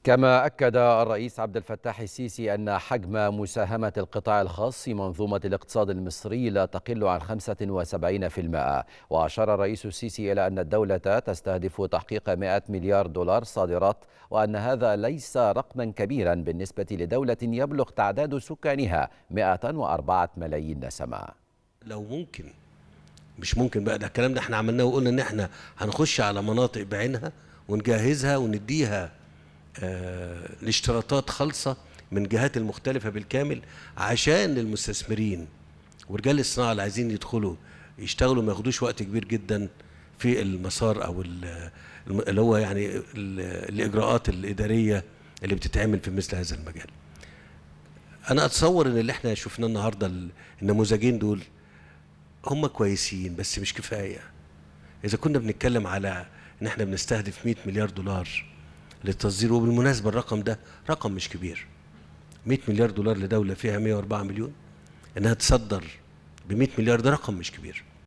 كما أكد الرئيس عبد الفتاح السيسي أن حجم مساهمة القطاع الخاص في منظومة الاقتصاد المصري لا تقل عن 75% وأشار الرئيس السيسي إلى أن الدولة تستهدف تحقيق 100 مليار دولار صادرات وأن هذا ليس رقما كبيرا بالنسبة لدولة يبلغ تعداد سكانها 104 ملايين نسمة لو ممكن مش ممكن بقى ده الكلام ده احنا عملناه وقلنا ان احنا هنخش على مناطق بعينها ونجهزها ونديها آه الاشتراطات خالصة من جهات المختلفة بالكامل عشان المستثمرين ورجال الصناعة اللي عايزين يدخلوا يشتغلوا ما ياخدوش وقت كبير جدا في المسار او اللي هو يعني الاجراءات الاداريه اللي بتتعمل في مثل هذا المجال. انا اتصور ان اللي احنا شفناه النهارده النموذجين دول هم كويسين بس مش كفايه. اذا كنا بنتكلم على ان احنا بنستهدف 100 مليار دولار للتصدير وبالمناسبه الرقم ده رقم مش كبير 100 مليار دولار لدوله فيها 104 مليون انها تصدر ب 100 مليار ده رقم مش كبير